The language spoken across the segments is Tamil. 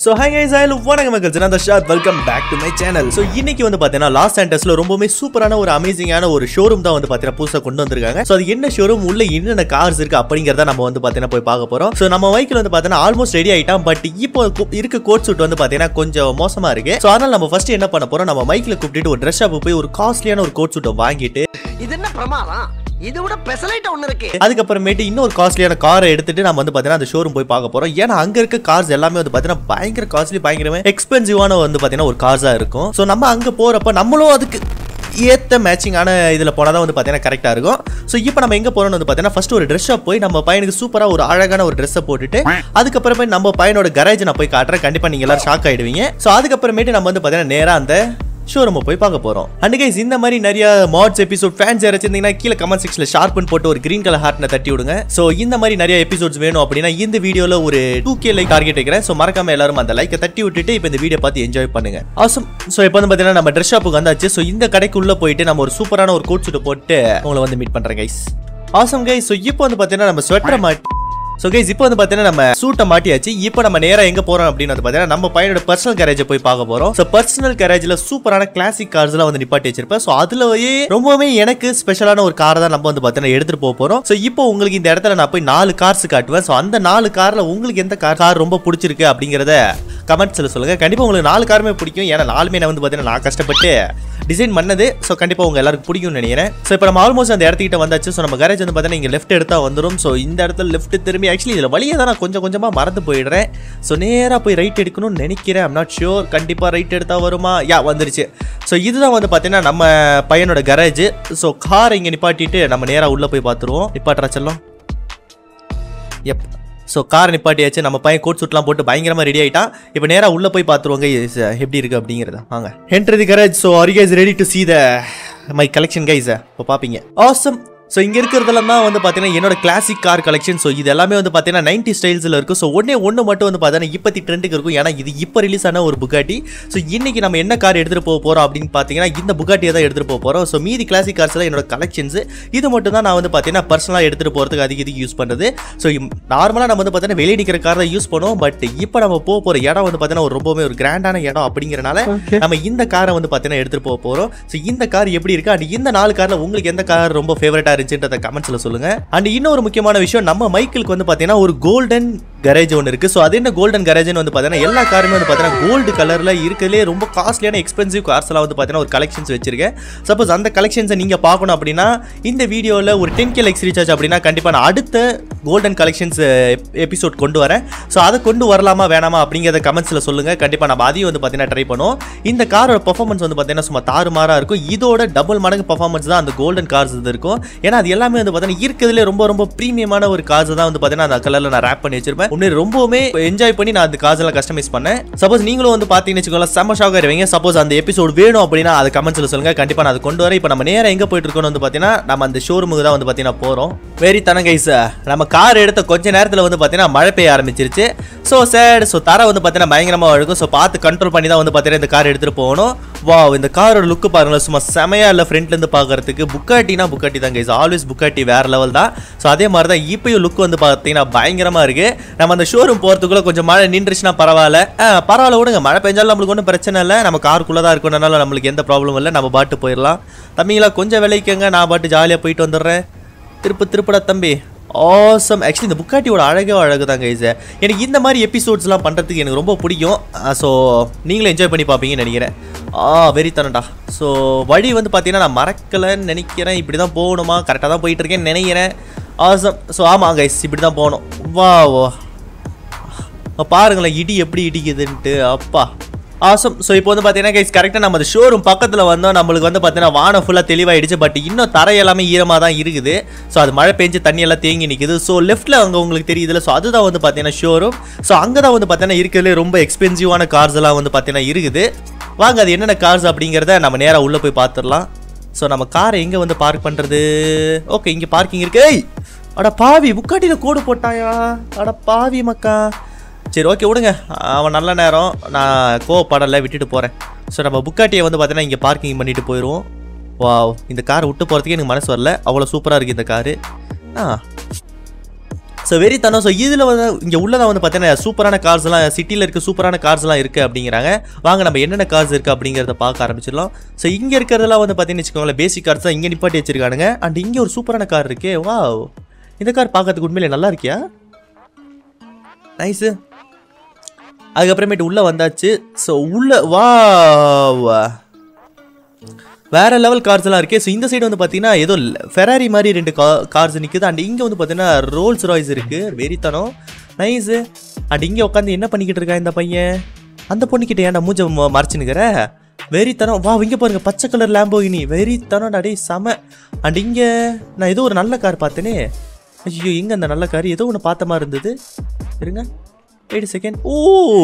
So hi guys I love வணக்கம் மக்கள் நான் Shad welcome back to my channel so இன்னைக்கு வந்து பார்த்தீங்கன்னா லாஸ் ஆண்டர்ஸ்ல ரொம்பவுமே சூப்பரான ஒரு அமேசிங்கான ஒரு ஷோரூம் தான் வந்து பார்த்தீங்கன்னா புதுசாக கொண்டு வந்திருக்காங்க ஸோ அது என்ன ஷோரூம் உள்ள என்னென்ன கார்ஸ் இருக்கு அப்படிங்கிறத நம்ம வந்து பார்த்தீங்கன்னா போய் பார்க்க போறோம் ஸோ நம்ம வைக்கில் வந்து பார்த்தீங்கன்னா ஆல்மோஸ்ட் ரெடி ஆயிட்டான் பட் இப்போ கு- இருக்க கோட் சூட் வந்து பார்த்தீங்கன்னா கொஞ்சம் மோசமா இருக்கு ஸோ அதனால நம்ம ஃபர்ஸ்ட் என்ன பண்ண போறோம் நம்ம மைக்கில் கூப்பிட்டு ஒரு ட்ரெஸ் ஷாப் போய் ஒரு காஸ்ட்லியான ஒரு கோட் சூட்டை வாங்கிட்டு இது என்ன பிரமாதம் இது விட பெசலைட் ஒண்ணு இருக்கு அதுக்கப்புறமேட்டு இன்னொரு காஸ்ட்லியான காரை எடுத்துட்டு நம்ம வந்து பார்த்தீங்கன்னா அந்த ஷோரூம் போய் பார்க்க போறோம் ஏன்னா அங்க இருக்க கார்ஸ் எல்லாமே வந்து பார்த்தீங்கன்னா பயங்கர காஸ்ட்லி பயங்கரமே எக்ஸ்பென்சிவான வந்து பார்த்தீங்கன்னா ஒரு கார்ஸா இருக்கும் ஸோ நம்ம அங்க போறப்ப நம்மளும் அதுக்கு ஏத்த மேட்சிங்கான இதில் போனால் தான் வந்து பார்த்தீங்கன்னா கரெக்டாக இருக்கும் ஸோ இப்போ நம்ம எங்கே போகிறோம்னு வந்து பார்த்தீங்கன்னா ஃபர்ஸ்ட் ஒரு ட்ரெஸ் ஷாப் போய் நம்ம பையனுக்கு சூப்பராக ஒரு அழகான ஒரு ட்ரெஸ்ஸை போட்டுட்டு அதுக்கப்புறமே நம்ம பையனோட கரேஜ் நான் போய் காட்டுறேன் கண்டிப்பாக நீங்கள் எல்லாரும் ஷாக் ஆயிடுவீங்க ஸோ அதுக்கப்புறமேட்டு நம்ம வந்து பார்த்தீங்கன்னா நேராக அந்த ஷோரூம் போய் பார்க்க போறோம் அண்ட் கைஸ் இந்த மாதிரி நிறைய மாட்ஸ் எபிசோட் ஃபேன்ஸ் யாராச்சும் இருந்தீங்கன்னா கீழே கமெண்ட் செக்ஷன்ல ஷார்பன் போட்டு ஒரு கிரீன் கலர் ஹார்ட்ன தட்டி விடுங்க ஸோ இந்த மாதிரி நிறைய எபிசோட்ஸ் வேணும் அப்படின்னா இந்த வீடியோல ஒரு டூ கே லைக் டார்கெட் வைக்கிறேன் ஸோ மறக்காம எல்லாரும் அந்த லைக்கை தட்டி விட்டுட்டு இப்போ இந்த வீடியோ பார்த்து என்ஜாய் பண்ணுங்க ஆசம் ஸோ இப்போ வந்து பார்த்தீங்கன்னா நம்ம ட்ரெஸ் ஷாப்புக்கு வந்தாச்சு ஸோ இந்த கடைக்குள்ள போயிட்டு நம்ம ஒரு சூப்பரான ஒரு கோட் சூட்டை போட்டு உங்களை வந்து மீட் பண்றேன் கைஸ் ஆசம் கைஸ் ஸோ இப்போ வந்து பார்த்தீங்கன்னா நம்ம ஸ்வெட்டரை மாட்டி ஸோ கைஸ் இப்போ வந்து பார்த்தீங்கன்னா நம்ம சூட்டை மாட்டியாச்சு இப்போ நம்ம நேராக எங்கே போகிறோம் அப்படின்னு வந்து பார்த்தீங்கன்னா நம்ம பையனோட பர்சனல் கேரேஜை போய் பார்க்க போகிறோம் ஸோ பர்சனல் கேரேஜில் சூப்பரான கிளாசிக் கார்ஸ்லாம் வந்து நிப்பாட்டி வச்சிருப்பேன் ஸோ அதுலயே ரொம்பவே எனக்கு ஸ்பெஷலான ஒரு காரை தான் நம்ம வந்து பார்த்தீங்கன்னா எடுத்துகிட்டு போக போகிறோம் ஸோ இப்போ உங்களுக்கு இந்த இடத்துல நான் போய் நாலு கார்ஸ் காட்டுவேன் ஸோ அந்த நாலு காரில் உங்களுக்கு எந்த கார் கார் ரொம்ப பிடிச்சிருக்கு அப்படிங்கிறத கமெண்ட்ஸில் சொல்லுங்கள் கண்டிப்பாக உங்களுக்கு நாலு காருமே பிடிக்கும் ஏன்னா நாலுமே நான் வந்து பார்த்தீங்கன்னா நான் கஷ்டப்பட்டு டிசைன் பண்ணது ஸோ கண்டிப்பாக உங்க எல்லாருக்கும் பிடிக்கும்னு நினைக்கிறேன் ஸோ இப்போ நம்ம ஆல்மோஸ்ட் அந்த இடத்துக்கிட்ட வந்தாச்சு ஸோ நம்ம கரேஜ் வந்து பார்த்தீங்கன்னா இங்கே லெஃப்ட் எடுத்தா வந்துடும் ஸோ இந்த இடத்துல லெஃப்ட் திரும்பி ஆக்சுவலி இதில் வழியை தான் நான் கொஞ்சம் கொஞ்சமாக மறந்து போயிடுறேன் ஸோ நேராக போய் ரைட் எடுக்கணும்னு நினைக்கிறேன் ஐம் நாட் ஷியோர் கண்டிப்பாக ரைட் எடுத்தா வருமா யா வந்துருச்சு ஸோ இதுதான் வந்து பார்த்தீங்கன்னா நம்ம பையனோட கரேஜ் ஸோ கார் இங்கே நிப்பாட்டிட்டு நம்ம நேராக உள்ளே போய் பார்த்துருவோம் நிப்பாட்டுறா செல்லம் எப் ஸோ கார் நிப்பாட்டியாச்சு நம்ம பையன் கோட் சூட்லாம் போட்டு பயங்கரமாக ரெடி ஆயிட்டான் இப்போ நேராக உள்ளே போய் பார்த்துருவாங்க எப்படி இருக்கு அப்படிங்கிறத வாங்க enter the garage so are guys ready to see the my collection guys இப்போ பார்ப்பீங்க ஆசம் ஸோ இங்கே இருக்கிறதெல்லாம் தான் வந்து பார்த்தீங்கன்னா என்னோட கிளாசிக் கார் கலெக்ஷன் ஸோ இது எல்லாமே வந்து பார்த்தீங்கன்னா நைன்டி ஸ்டைல்ஸில் இருக்கும் ஸோ ஒன்றே ஒன்று மட்டும் வந்து பார்த்தீங்கன்னா இப்போத்தி ட்ரெண்டுக்கு இருக்கும் ஏன்னா இது இப்போ ரிலீஸ் ஆன ஒரு புகாட்டி ஸோ இன்னைக்கு நம்ம என்ன கார் எடுத்துகிட்டு போக போகிறோம் அப்படின்னு பார்த்தீங்கன்னா இந்த புகாட்டியை தான் எடுத்துகிட்டு போக போகிறோம் ஸோ மீதி கிளாசிக் கார்ஸ் தான் என்னோட கலெக்ஷன்ஸ் இது மட்டும் தான் நான் வந்து பார்த்தீங்கன்னா பர்சனலாக எடுத்துகிட்டு போகிறதுக்கு அதிக இதுக்கு யூஸ் பண்ணுறது ஸோ நார்மலாக நம்ம வந்து பார்த்தீங்கன்னா வெளியே நிற்கிற கார் தான் யூஸ் பண்ணுவோம் பட் இப்போ நம்ம போக போகிற இடம் வந்து பார்த்தீங்கன்னா ஒரு ரொம்பவே ஒரு கிராண்டான இடம் அப்படிங்கிறனால நம்ம இந்த காரை வந்து பார்த்தீங்கன்னா எடுத்துகிட்டு போக போகிறோம் ஸோ இந்த கார் எப்படி இருக்கு அண்ட் இந்த நாலு காரில் உங்களுக்கு எந்த கார் ரொம்ப ஃபேவரட்டாக இருந்துச்சுன்றத கமெண்ட்ஸில் சொல்லுங்க அண்ட் இன்னொரு முக்கியமான விஷயம் நம்ம மைக்கிளுக்கு வந்து பார்த்தீங்கன்னா ஒரு கோல்டன் கரேஜ் ஒன்று இருக்கு ஸோ அது என்ன கோல்டன் கரேஜ்னு வந்து பார்த்தீங்கன்னா எல்லா காருமே வந்து பார்த்தீங்கன்னா கோல்டு கலரில் இருக்கிறதுலே ரொம்ப காஸ்ட்லியான எக்ஸ்பென்சிவ் கார்ஸ் எல்லாம் வந்து பார்த்தீங்கன்னா ஒரு கலெக்ஷன்ஸ் வச்சிருக்கேன் சப்போஸ் அந்த கலெக்ஷன்ஸை நீங்கள் பார்க்கணும் அப்படின்னா இந்த வீடியோவில் ஒரு டென் கே லைக்ஸ் ரீசார்ஜ் அப்படின்னா கண்டிப்பாக நான் அடுத்த கோல்டன் கலெக்ஷன்ஸ் எபிசோட் கொண்டு வரேன் ஸோ அதை கொண்டு வரலாமா வேணாமா அப்படிங்கிறத கமெண்ட்ஸில் சொல்லுங்கள் கண்டிப்பாக நம்ம அதையும் வந்து பார்த்தீங்கன்னா ட்ரை பண்ணுவோம் இந்த காரோட பர்ஃபார்மன்ஸ் வந்து பார்த்தீங்கன்னா சும்மா தாறுமாறாக இருக்கும் இதோட டபுள் மடங்கு பர்ஃபார்மன்ஸ் தான் அந்த கோல்டன் கார்ஸ் இது இருக்கும் ஏன்னா அது எல்லாமே வந்து பார்த்தீங்கன்னா இருக்கிறதுலே ரொம்ப ரொம்ப ப்ரீமியமான ஒரு கார்ஸ் தான் வந்து பார்த்தீங்கன்னா அந்த கலரில் நான் ரேப் பண்ணி வச்சிருப்பேன் உண்மையை ரொம்பவுமே என்ஜாய் பண்ணி நான் அந்த கார்ஸ் எல்லாம் கஸ்டமைஸ் பண்ணேன் சப்போஸ் நீங்களும் வந்து பார்த்தீங்கன்னு வச்சுக்கோங்களேன் செம்ம ஷாக் ஆயிருவீங்க சப்போஸ் அந்த எபிசோட் வேணும் அப்படின்னா அது கமெண்ட்ஸில் சொல்லுங்க கண்டிப்பாக நான் அது கொண்டு வரேன் இப்போ நம்ம நேரா எங்கே போயிட்டு இருக்கோம்னு வந்து பார்த்தீங்கன்னா நம்ம அந்த ஷோரூமுக்கு தான் வந்து பார்த்தீங்கன்னா போகிறோம் வெரி தனம் கைஸ் நம்ம கார் எடுத்த கொஞ்ச நேரத்தில் வந்து பார்த்தீங்கன்னா மழை பெய்ய ஆரம்பிச்சிருச்சு ஸோ சேட் ஸோ தர வந்து பார்த்தீங்கன்னா பயங்கரமாக இருக்கும் ஸோ பார்த்து கண்ட்ரோல் பண்ணி தான் வந்து பார்த்தீங்கன்னா இந்த கார் எடுத்துகிட்டு போகணும் வா இந்த காரோட லுக்கு பாருங்களேன் சும்மா செமையா இல்லை ஃப்ரண்ட்லேருந்து பார்க்கறதுக்கு புக்காட்டினா புக்காட்டி தான் கைஸ் ஆல்வேஸ் புக்காட்டி வேற லெவல் தான் ஸோ அதே மாதிரி தான் இப்பயும் லுக் வந்து பார்த்தீங்கன்னா பயங்கரமாக இருக்கு நம்ம அந்த ஷோரூம் போகிறதுக்குள்ள கொஞ்சம் மழை நின்றுச்சுன்னா பரவாயில்ல ஆ, பரவாயில்ல விடுங்க மழை பெஞ்சாலும் நம்மளுக்கு ஒன்றும் பிரச்சனை இல்லை நம்ம காருக்குள்ளே தான் இருக்கணும்னால நம்மளுக்கு எந்த ப்ராப்ளமும் இல்லை நம்ம பாட்டு போயிடலாம் தம்பிங்களா கொஞ்சம் விளைவிக்கங்க நான் பாட்டு ஜாலியாக போயிட்டு வந்துடுறேன் திருப்பு திருப்படா தம்பி ஆசம் ஆக்சுவலி இந்த புக்காட்டியோட அழகே அழகு தான் கைஸ் எனக்கு இந்த மாதிரி எபிசோட்ஸ்லாம் பண்ணுறதுக்கு எனக்கு ரொம்ப பிடிக்கும் ஸோ நீங்களும் என்ஜாய் பண்ணி பார்ப்பீங்கன்னு நினைக்கிறேன் ஆ வெரி தனடா ஸோ வழி வந்து பார்த்தீங்கன்னா நான் மறக்கலைன்னு நினைக்கிறேன் இப்படி தான் போகணுமா கரெக்டாக தான் போயிட்டு இருக்கேன்னு நினைக்கிறேன் ஆசம் ஸோ ஆமாம் கைஸ் இப்படி தான் போகணும் வா ஓ பாருங்களேன் இடி எப்படி இடிக்குதுன்ட்டு அப்பா ஆசம் ஸோ இப்போ வந்து பார்த்தீங்கன்னா கைஸ் கரெக்டாக நம்ம அந்த ஷோரூம் பக்கத்தில் வந்தோம் நம்மளுக்கு வந்து பார்த்தீங்கன்னா வானம் ஃபுல்லாக தெளிவாயிடுச்சு பட் இன்னும் தரை எல்லாமே ஈரமாக தான் இருக்குது ஸோ அது மழை பெஞ்சு தண்ணி எல்லாம் தேங்கி நிற்குது ஸோ லெஃப்ட்டில் அங்கே உங்களுக்கு தெரியுதுல ஸோ அதுதான் வந்து பார்த்தீங்கன்னா ஷோரூம் ஸோ அங்கே தான் வந்து பார்த்தீங்கன்னா இருக்கிறதுலே ரொம்ப எக்ஸ்பென்சிவான கார்ஸ் எல்லாம் வந்து பார்த்தீங்கன்னா இருக்குது வாங்க அது என்னென்ன கார்ஸ் அப்படிங்கிறத நம்ம நேராக உள்ளே போய் பார்த்துடலாம் ஸோ நம்ம காரை எங்கே வந்து பார்க் பண்ணுறது ஓகே இங்கே பார்க்கிங் இருக்கு ஏய் அட பாவி புக்காட்டியில் கோடு போட்டாயா அட பாவி மக்கா சரி ஓகே விடுங்க அவன் நல்ல நேரம் நான் கோவப்படலை விட்டுட்டு போகிறேன் ஸோ நம்ம புக்காட்டியை வந்து பார்த்தீங்கன்னா இங்கே பார்க்கிங் பண்ணிட்டு போயிடுவோம் வாவ் இந்த காரை விட்டு போகிறதுக்கே எனக்கு மனசு வரல அவ்வளோ சூப்பராக இருக்குது இந்த காரு ஆ ஸோ வெறித்தனம் ஸோ இதில் வந்து இங்கே உள்ளதான் வந்து பார்த்தீங்கன்னா சூப்பரான கார்ஸ்லாம் சிட்டியில் இருக்க சூப்பரான கார்ஸ்லாம் இருக்குது அப்படிங்கிறாங்க வாங்க நம்ம என்னென்ன கார்ஸ் இருக்குது அப்படிங்கிறத பார்க்க ஆரம்பிச்சிடலாம் ஸோ இங்கே இருக்கிறதெல்லாம் வந்து பார்த்தீங்கன்னு வச்சுக்கோங்களேன் பேசிக் கார்ஸ் தான் இங்கே நிப்பாட்டி வச்சிருக்கானுங்க அண்ட் இங்கே ஒரு சூப்பரான கார் இருக்கே வா இந்த கார் பார்க்கறதுக்கு உண்மையிலே நல்லா இருக்கியா நைஸு அதுக்கப்புறமேட்டு உள்ளே வந்தாச்சு ஸோ உள்ள வா வேற லெவல் கார்ஸ் எல்லாம் இருக்கே ஸோ இந்த சைடு வந்து பார்த்தீங்கன்னா ஏதோ ஃபெராரி மாதிரி ரெண்டு கா கார்ஸ் நிற்குது அண்ட் இங்கே வந்து பார்த்தீங்கன்னா ரோல்ஸ் ராய்ஸ் இருக்கு வெறித்தனம் நைஸு அண்ட் இங்கே உட்காந்து என்ன பண்ணிக்கிட்டு இருக்கா இந்த பையன் அந்த பொண்ணுக்கிட்ட ஏன்டா மூஞ்ச ம- மறைச்சுனுக்கிற வெறித்தனம் வா இங்கே பாருங்க பச்சை கலர் லேம்போகினி வெறித்தனம் டே செம அண்ட் இங்கே நான் ஏதோ ஒரு நல்ல கார் பார்த்தேனே ஐயோ எங்கே அந்த நல்ல கார் ஏதோ ஒன்று பார்த்த மாதிரி இருந்தது இருங்க வெயிட் செகண்ட் ஓ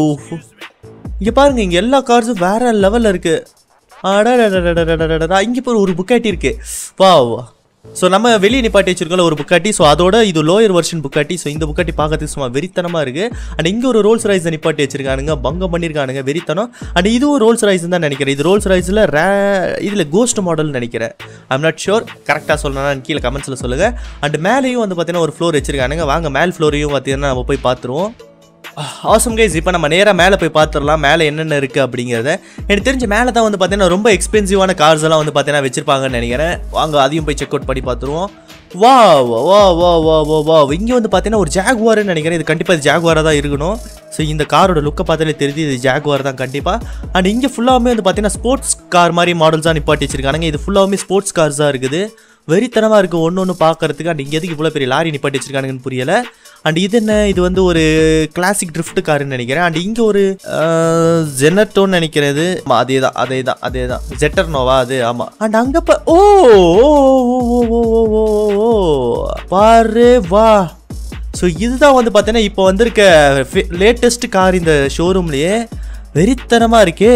இங்க பாருங்க இங்க எல்லா கார்ஸும் வேற லெவல்ல இருக்கு அடடடடடடடடடா. இங்க இப்போ ஒரு புக்காட்டி இருக்கு வா ஸோ நம்ம வெளியே நிப்பாட்டி வச்சிருக்கோம்ல ஒரு புக்காட்டி ஸோ அதோட இது லோயர் வெர்ஷன் புக்காட்டி ஸோ இந்த புக்காட்டி பார்க்கறதுக்கு சும்மா வெறித்தனமா இருக்கு அண்ட் இங்க ஒரு ரோல்ஸ் ரைஸ் நிப்பாட்டி வச்சிருக்கானுங்க பங்கம் பண்ணியிருக்கானுங்க வெறித்தனம் அண்ட் இதுவும் ரோல்ஸ் ரைஸ் தான் நினைக்கிறேன் இது ரோல்ஸ் ரைஸில் ரே இதில் கோஸ்ட் மாடல் நினைக்கிறேன் ஐம் நாட் ஷோர் கரெக்டாக சொல்லணும்னு கீழே கமெண்ட்ஸில் சொல்லுங்க அண்ட் மேலேயும் வந்து பார்த்தீங்கன்னா ஒரு ஃப்ளோர் வச்சிருக்கானுங்க வாங்க மேல் ஃப்ளோரையும் பார்த்தீங்கன்னா நம்ம போய் பார்த்துருவோம் ஆசம் கைஸ் இப்போ நம்ம நேராக மேலே போய் பார்த்துடலாம் மேலே என்னென்ன இருக்குது அப்படிங்கிறத எனக்கு தெரிஞ்ச மேலே தான் வந்து பார்த்தீங்கன்னா ரொம்ப எக்ஸ்பென்சிவான கார்ஸ் எல்லாம் வந்து பார்த்தீங்கன்னா வச்சிருப்பாங்கன்னு நினைக்கிறேன் வாங்க அதையும் போய் செக் அவுட் பண்ணி பார்த்துருவோம் வா வா வா வா வா வா வா இங்கே வந்து பார்த்தீங்கன்னா ஒரு ஜாகுவார்னு நினைக்கிறேன் இது கண்டிப்பாக இது ஜாகுவாராக தான் இருக்கணும் ஸோ இந்த காரோட லுக்கை பார்த்தாலே தெரியுது இது ஜாகுவார் தான் கண்டிப்பாக அண்ட் இங்கே ஃபுல்லாகவே வந்து பார்த்தீங்கன்னா ஸ்போர்ட்ஸ் கார் மாதிரி மாடல்ஸ் தான் நிப்பாட்டி வச்சிருக்கானுங்க இது ஃபுல்லாகவே ஸ்போர்ட்ஸ் கார்ஸ் தான் இருக்குது வெறித்தனமாக இருக்குது ஒன்று ஒன்று பார்க்கறதுக்கு அண்ட் இங்கே எதுக்கு இவ்வளோ பெரிய லாரி நிப்பாட்டி வச்சிருக்கானுங்கன்னு புரியலை அண்ட் இது என்ன இது வந்து ஒரு கிளாசிக் ட்ரிஃப்ட் காருன்னு நினைக்கிறேன் அண்ட் இங்கே ஒரு ஜெனட்டோன்னு நினைக்கிறது ஆமா, அதே தான் அதே தான் அதே தான் ஜெட்டர் நோவா அது ஆமாம் அண்ட் அங்கே பா ஓ ஓ, ஓ, ஓ, ஓ, ஓ, ஓ, ஓ, ஓ. பாரு வா ஸோ இதுதான் வந்து பார்த்தீங்கன்னா இப்போ வந்திருக்க லேட்டஸ்ட் கார் இந்த ஷோரூம்லேயே வெறித்தனமாக இருக்கே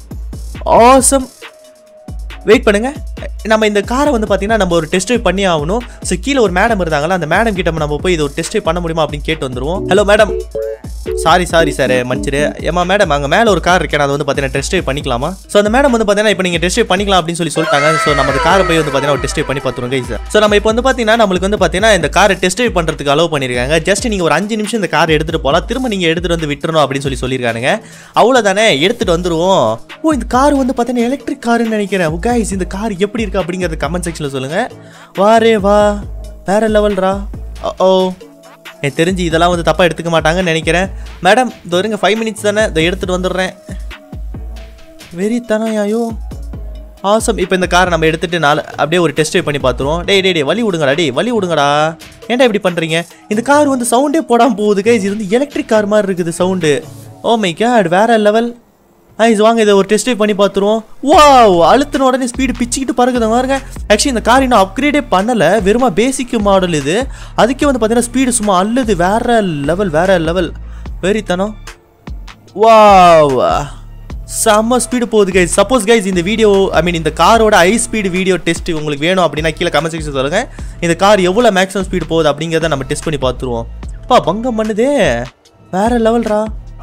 ஆசம் வெயிட் பண்ணுங்க நம்ம இந்த காரை வந்து பார்த்தீங்கன்னா நம்ம ஒரு டெஸ்ட் ட்ரைவ் பண்ணி ஆகணும் ஸோ கீழே ஒரு மேடம் இருந்தாங்களா அந்த மேடம் கிட்ட நம்ம போய் இது ஒரு டெஸ்ட் ட்ரைவ் பண்ண முடியுமா அப்படின்னு கேட்டு வந்துருவோம் hello madam sorry sorry sir மன்னிச்சிரு ஏமா மேடம் அங்கே மேலே ஒரு கார் இருக்கேன் அது வந்து பார்த்தீங்கன்னா டெஸ்ட் ட்ரைவ் பண்ணிக்கலாமா ஸோ அந்த மேடம் வந்து பார்த்தீங்கன்னா இப்போ நீங்கள் டெஸ்ட் ட்ரைவ் பண்ணிக்கலாம் அப்படின்னு சொல்லி சொல்லிட்டாங்க ஸோ நம்ம அந்த காரை போய் வந்து பார்த்தீங்கன்னா ஒரு டெஸ்ட் ட்ரைவ் பண்ணி பார்த்துருவோம் கைஸ் ஸோ நம்ம இப்போ வந்து பார்த்தீங்கன்னா நம்மளுக்கு வந்து பார்த்தீங்கன்னா இந்த காரை டெஸ்ட் ட்ரைவ் பண்ணுறதுக்கு அலோவ் பண்ணியிருக்காங்க ஜஸ்ட் நீங்கள் ஒரு அஞ்சு நிமிஷம் இந்த காரை எடுத்துகிட்டு போகலாம் திரும்ப நீங்கள் எடுத்துகிட்டு வந்து விட்டுறணும் அப்படின்னு சொல்லி சொல்லியிருக்கானுங்க அவ்வளோதானே எடுத்துகிட்டு வந்துருவோம் ஓ இந்த கார் வந்து பார்த்தீங்கன்னா எலக்ட்ரிக் காருன்னு நினைக்கிறேன் கைஸ் இந்த கார் எப்படி இருக்கு அப்படிங்கிறது கமெண்ட் செக்ஷனில் சொல்லுங்கள் வாரே வா வேற லெவல்ரா ஓ எனக்கு தெரிஞ்சு இதெல்லாம் வந்து தப்பாக எடுத்துக்க மாட்டாங்கன்னு நினைக்கிறேன் மேடம் இதோ இருங்க ஃபைவ் மினிட்ஸ் தானே இதை எடுத்துகிட்டு வந்துடுறேன் வெறித்தனம் ஐயோ ஆசம் இப்போ இந்த காரை நம்ம எடுத்துட்டு நாலு அப்படியே ஒரு டெஸ்ட் பண்ணி பார்த்துருவோம் டேய் டேய் டேய் வலி விடுங்கடா டேய் வலி விடுங்கடா ஏன்டா இப்படி பண்ணுறீங்க இந்த கார் வந்து சவுண்டே போடாமல் போகுது கைஸ் இது வந்து எலக்ட்ரிக் கார் மாதிரி இருக்குது சவுண்டு ஓ மை கேட் வேற லெவல் ஐஸ் வாங்க இதை ஒரு டெஸ்ட் பண்ணி பார்த்துருவோம் வாவ் அழுத்தின உடனே ஸ்பீடு பிச்சுக்கிட்டு பறக்குது பாருங்க ஆக்சுவலி இந்த கார் இன்னும் அப்கிரேடே பண்ணலை வெறுமா பேசிக் மாடல் இது அதுக்கே வந்து பார்த்தீங்கன்னா ஸ்பீடு சும்மா அல்லது வேற லெவல் வேற லெவல் வெறித்தனம் வாவ் செம்ம ஸ்பீடு போகுது கைஸ் சப்போஸ் கைஸ் இந்த வீடியோ ஐ மீன் இந்த காரோட ஹை ஸ்பீடு வீடியோ டெஸ்ட் உங்களுக்கு வேணும் அப்படின்னா கீழே கமெண்ட் செக்ஷன் சொல்லுங்க இந்த கார் எவ்வளோ மேக்ஸிமம் ஸ்பீடு போகுது அப்படிங்கிறத நம்ம டெஸ்ட் பண்ணி பார்த்துருவோம் அப்பா பங்கம் பண்ணுதே வேற லெவல்ரா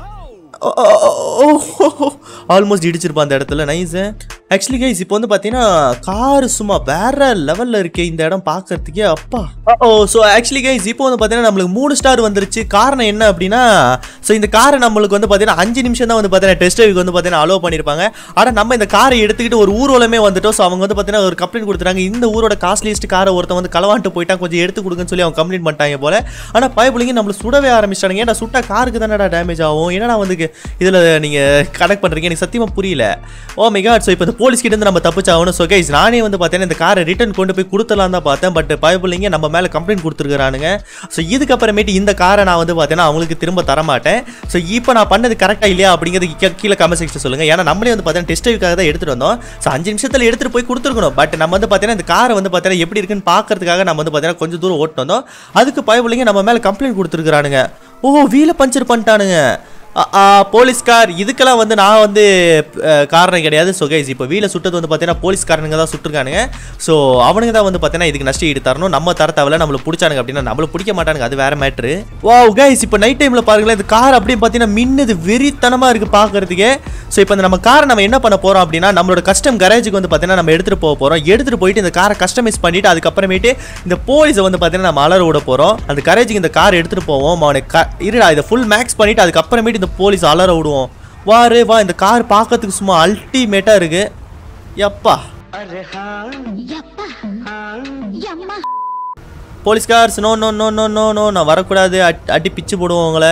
ஆல்மோஸ்ட் இடிச்சிருப்பான் அந்த இடத்துல நைஸ் ஆக்சுவலி கைஸ் இப்போ வந்து பார்த்தீங்கன்னா கார் சும்மா வேற லெவலில் இருக்கே இந்த இடம் பார்க்கறதுக்கே அப்பா ஓ ஸோ ஆக்சுவலி கைஸ் இப்போ வந்து பார்த்தீங்கன்னா நம்மளுக்கு மூணு ஸ்டார் வந்துருச்சு காரணம் என்ன அப்படின்னா ஸோ இந்த காரை நம்மளுக்கு வந்து பார்த்தீங்கன்னா அஞ்சு நிமிஷம் தான் வந்து பார்த்தீங்கன்னா டெஸ்ட் ட்ரைவுக்கு வந்து பார்த்தீங்கன்னா அலோவ் பண்ணியிருப்பாங்க ஆனால் நம்ம இந்த காரை எடுத்துக்கிட்டு ஒரு ஊர்வலமே வந்துட்டோம் ஸோ அவங்க வந்து பார்த்தீங்கன்னா ஒரு கம்ப்ளைண்ட் கொடுத்துறாங்க இந்த ஊரோட காஸ்ட்லியஸ்ட் காரை ஒருத்தன் வந்து களவான்ட்டு போயிட்டா கொஞ்சம் எடுத்து கொடுங்கன்னு சொல்லி அவங்க கம்ப்ளைண்ட் பண்ணிட்டாங்க போல ஆனால் பயப்புலிங்க நம்மள சுடவே ஆரம்பிச்சிட்டாங்க ஏன்னா சுட்டா காருக்கு தானடா டேமேஜ் ஆகும் என்னடா வந்து இதில் நீங்கள் கனெக்ட் பண்ணுறீங்க எனக்கு சத்தியமாக புரியல ஓ மெகாட் ஸோ இப்போ இந்த போலீஸ் கிட்ட இருந்து நம்ம தப்பிச்சாகணும் ஸோ கைஸ் நானே வந்து பார்த்தீங்கன்னா இந்த காரை ரிட்டர்ன் கொண்டு போய் கொடுத்துலாம் தான் பார்த்தேன் பட் பயப்புலிங்க நம்ம மேலே கம்ப்ளைண்ட் கொடுத்துருக்கானுங்க ஸோ இதுக்கப்புறமேட்டு இந்த காரை நான் வந்து பார்த்தீங்கன்னா அவங்களுக்கு திரும்ப தர மாட்டேன் ஸோ இப்போ நான் பண்ணது கரெக்டாக இல்லையா அப்படிங்கிறது கீ- கீழே கமெண்ட் செக்ஷன் சொல்லுங்க ஏன்னா நம்மளே வந்து பார்த்தீங்கன்னா டெஸ்ட் ட்ரைவுக்காக தான் எடுத்துட்டு வந்தோம் ஸோ அஞ்சு நிமிஷத்தில் எடுத்துட்டு போய் கொடுத்துருக்கணும் பட் நம்ம வந்து பார்த்தீங்கன்னா இந்த காரை வந்து பார்த்தீங்கன்னா எப்படி இருக்குன்னு பார்க்கறதுக்காக நம்ம வந்து பார்த்தீங்கன்னா கொஞ்சம் தூரம் ஓட்டு வந்தோம் அதுக்கு பயப்புலிங்க நம்ம மேலே கம்ப்ளைண்ட் கொடுத்துருக்கானுங்க ஓ வீல பஞ்சர் பண்ணிட்டானுங்க ஆ, ஆ, போலீஸ்கார் இதுக்கெல்லாம் வந்து நான் வந்து அஹ், காரணம் கிடையாது ஸோ கைஸ் இப்போ வீல சுட்டது வந்து பார்த்தீங்கன்னா போலீஸ்காரனுங்க தான் சுட்டுருக்கானுங்க ஸோ அவனுங்க தான் வந்து பார்த்தீங்கன்னா இதுக்கு நஷ்ட ஈடு தரணும் நம்ம தர தேவையில்ல நம்மளை பிடிச்சானுங்க அப்படின்னா நம்மள பிடிக்க மாட்டானுங்க அது வேற மேட்ரு வா கைஸ் இப்போ நைட் டைமில் பாருங்களேன் இந்த கார் அப்படியே பார்த்தீங்கன்னா மின்னுது வெறித்தனமாக இருக்குது பார்க்கறதுக்கே ஸோ இப்போ இந்த நம்ம காரை நம்ம என்ன பண்ண போகிறோம் அப்படின்னா நம்மளோட கஸ்டம் கரேஜுக்கு வந்து பார்த்தீங்கன்னா நம்ம எடுத்துகிட்டு போக போகிறோம் எடுத்துகிட்டு போயிட்டு இந்த காரை கஸ்டமைஸ் பண்ணிட்டு அதுக்கப்புறமேட்டு இந்த போலீஸை வந்து பார்த்தீங்கன்னா நம்ம அலற விட போகிறோம் அந்த கரேஜுக்கு இந்த கார் எடுத்துகிட்டு போவோம் அவனை க இருடா இதை ஃபுல் மேக்ஸ் பண்ணிட்டு அதுக்கப்புறமேட்டு இந்த போலீஸ் அலற விடுவோம் வா ரே வா இந்த கார் பார்க்கறதுக்கு சும்மா அல்டிமேட்டாக இருக்கு எப்பா ಯಪ್ಪ ಯಮ್ಮ police cars no no no no no no நான் வரக்கூடாது அட்- அடி பிச்சு போடுவோம் உங்களை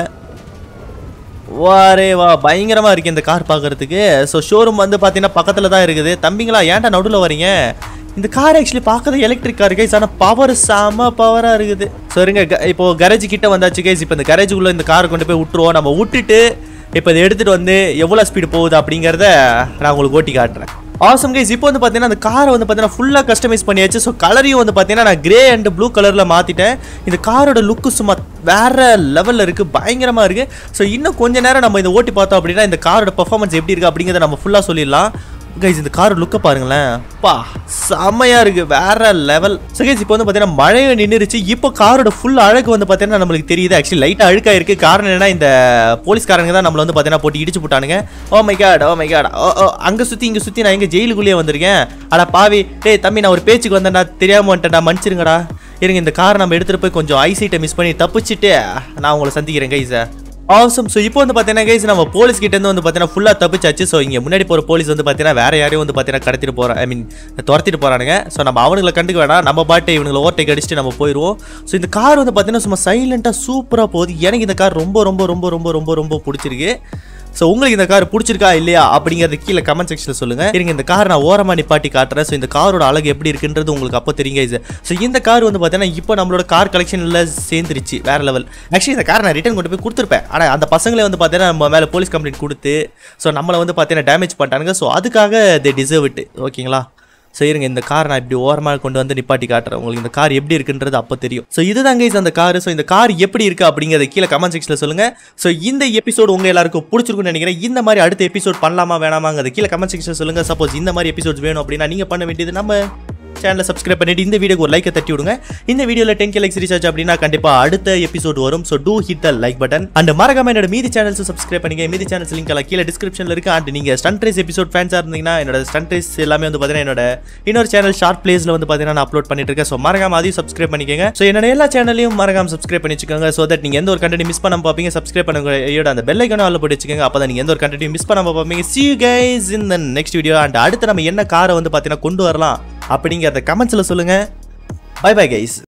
வாரே வா பயங்கரமாக இருக்கு இந்த கார் பார்க்கறதுக்கு ஸோ ஷோரூம் வந்து பார்த்தீங்கன்னா பக்கத்தில் தான் இருக்குது தம்பிங்களா ஏன்டா நடுவில் வரீங்க இந்த கார் ஆக்சுவலி பார்க்கறது எலக்ட்ரிக் கார் கைஸ் ஆனால் பவர் செம பவராக இருக்குது சரிங்க க- இப்போ கரேஜ் கிட்ட வந்தாச்சு கைஸ் இப்போ இந்த கரேஜுக்குள்ளே இந்த காரை கொண்டு போய் விட்டுருவோம் நம்ம விட்டுட்டு இப்போ இதை எடுத்துகிட்டு வந்து எவ்வளோ ஸ்பீடு போகுது அப்படிங்கிறத நான் உங்களுக்கு ஓட்டி காட்டுறேன் ஆசம் கைஸ் இப்போ வந்து பார்த்தீங்கன்னா அந்த காரை வந்து பார்த்தீங்கன்னா ஃபுல்லாக கஸ்டமைஸ் பண்ணியாச்சு ஸோ கலரையும் வந்து பார்த்தீங்கன்னா நான் கிரே அண்ட் ப்ளூ கலரில் மாற்றிட்டேன் இந்த காரோட லுக்கு சும்மா வேற லெவலில் இருக்குது பயங்கரமாக இருக்குது ஸோ இன்னும் கொஞ்ச நேரம் நம்ம இதை ஓட்டி பார்த்தோம் அப்படின்னா இந்த காரோட பெர்ஃபார்மன்ஸ் எப்படி இருக்குது அப்படிங்கிறத நம்ம ஃபுல்லாக சொல்லிடலாம் கைஸ் இந்த கார் லுக்கை பாருங்களேன் பா செம்மையா இருக்கு வேற லெவல் ஸோ கைஸ் இப்போ வந்து பார்த்தீங்கன்னா மழையை நின்றுச்சு இப்போ காரோட ஃபுல் அழகு வந்து பார்த்தீங்கன்னா நம்மளுக்கு தெரியுது ஆக்சுவலி லைட்டாக அழுக்கா இருக்கு காரணம் என்னன்னா இந்த போலீஸ்காரங்க தான் நம்மள வந்து பார்த்தீங்கன்னா போட்டு இடிச்சு போட்டானுங்க oh my god oh my god oh oh அங்கே சுற்றி இங்கே சுற்றி நான் எங்கே ஜெயிலுக்குள்ளேயே வந்திருக்கேன் அட பாவி டேய் தம்பி நான் ஒரு பேச்சுக்கு வந்தேன்டா தெரியாம வந்துட்டேன்டா மன்னிச்சிருங்கடா இருங்க இந்த காரை நம்ம எடுத்துகிட்டு போய் கொஞ்சம் ஐசைட்டை மிஸ் பண்ணி தப்பிச்சுட்டு நான் உங்களை சந்திக்கிறேன் கைஸை ஆசம் ஸோ இப்போ வந்து பார்த்தீங்கன்னா கைஸ் நம்ம போலீஸ் கிட்ட இருந்து வந்து பார்த்தீங்கன்னா ஃபுல்லாக தப்பிச்சாச்சு ஸோ இங்கே முன்னாடி போகிற போலீஸ் வந்து பார்த்தீங்கன்னா வேற யாரையும் வந்து பார்த்தீங்கன்னா கடத்திட்டு போகிறோம் ஐ மீன் துரத்திட்டு போகிறானுங்க ஸோ நம்ம அவனுங்களை கண்டுக்க வேணாம் நம்ம பாட்டு இவனுங்களை ஓவர்டேக் அடிச்சுட்டு நம்ம போயிடுவோம் ஸோ இந்த கார் வந்து பார்த்தீங்கன்னா சும்மா சைலண்ட்டாக சூப்பராக போகுது எனக்கு இந்த கார் ரொம்ப ரொம்ப ரொம்ப ரொம்ப ரொம்ப ரொம்ப பிடிச்சிருக்கு ஸோ உங்களுக்கு இந்த கார் பிடிச்சிருக்கா இல்லையா அப்படிங்கிறது கீழே கமெண்ட் செக்ஷனில் சொல்லுங்க இருங்க இந்த கார் நான் ஓரமாக நிப்பாட்டி காட்டுறேன் ஸோ இந்த காரோட அழகு எப்படி இருக்குன்றது உங்களுக்கு அப்போ தெரியுங்க இது ஸோ இந்த கார் வந்து பார்த்தீங்கன்னா இப்போ நம்மளோட கார் கலெக்ஷனில் சேர்ந்துருச்சு வேற லெவல் ஆக்சுவலி இந்த கார் நான் ரிட்டர்ன் கொண்டு போய் கொடுத்துருப்பேன் ஆனால் அந்த பசங்களே வந்து பார்த்தீங்கன்னா நம்ம மேலே போலீஸ் கம்ப்ளைண்ட் கொடுத்து ஸோ நம்மளை வந்து பார்த்தீங்கன்னா டேமேஜ் பண்ணிட்டானுங்க ஸோ அதுக்காக தே டிசர்வ் இட் ஓகேங்களா ஸோ இருங்க இந்த கார் நான் இப்படி ஓரமாக கொண்டு வந்து நிப்பாட்டி காட்டுறேன் உங்களுக்கு இந்த கார் எப்படி இருக்குன்றது அப்போ தெரியும் ஸோ இதுதான் கைஸ் அந்த கார் ஸோ இந்த கார் எப்படி இருக்கு அப்படிங்கிறத கீழே கமெண்ட் செக்ஷனில் சொல்லுங்க ஸோ இந்த எபிசோடு உங்க எல்லாருக்கும் பிடிச்சிருக்கும்னு நினைக்கிறேன் இந்த மாதிரி அடுத்த எபிசோட் பண்ணலாமா வேணாமாங்கிறத கீழே கமெண்ட் செக்ஷனில் சொல்லுங்க சப்போஸ் இந்த மாதிரி எபிசோட்ஸ் வேணும் அப்படின்னா நீங்க பண்ண வேண்டியது நம்ம சேனலை சப்ஸ்கிரைப் பண்ணிட்டு இந்த வீடியோக்கு ஒரு லைக்கை தட்டி விடுங்க இந்த வீடியோவில் டென் கே லைக்ஸ் ரீசார்ஜ் அப்படின்னா கண்டிப்பா அடுத்த எபிசோட் வரும் so to hit the like button and மறக்காம என்னோட மீதி சேனல்ஸ் சப்ஸ்கிரைப் பண்ணிங்க மீதி சேனல்ஸ் லிங்க் எல்லாம் கீழே டிஸ்கிரிப்ஷனில் இருக்கு அண்ட் நீங்க ஸ்டன்ட் ரேஸ் எபிசோட் ஃபேன்ஸாக இருந்தீங்கன்னா என்னோட ஸ்டன்ட் ரேஸ் எல்லாமே வந்து பார்த்தீங்கன்னா என்னோட இன்னொரு சேனல் ஷார்ட் பிளேஸ்ல வந்து பார்த்தீங்கன்னா நான் அப்லோட் பண்ணிட்டு இருக்கேன் ஸோ மறக்காம அதையும் சப்ஸ்கிரைப் பண்ணிக்கோங்க ஸோ என்னோட எல்லா சேனலையும் மறக்காம சப்ஸ்கிரைப் பண்ணி வச்சுக்கோங்க ஸோ தட் நீங்க எந்த ஒரு கண்டென்ட் மிஸ் பண்ணாம பார்ப்பீங்க சப்ஸ்கிரைப் பண்ணுங்க அந்த பெல் ஐக்கனும் ஆல் போட்டு வச்சுக்கோங்க அப்போ நீங்க எந்த ஒரு கண்டென்ட் மிஸ் பண்ணாம பார்ப்பீங்க see you guys in the next video and அடுத்து நம்ம என்ன காரை வந்து பார்த்தீங்கன்னா கொண்டு வரலாம் அப்படிங்கிறத கமெண்ட்ஸில் சொல்லுங்க பை பை கைஸ்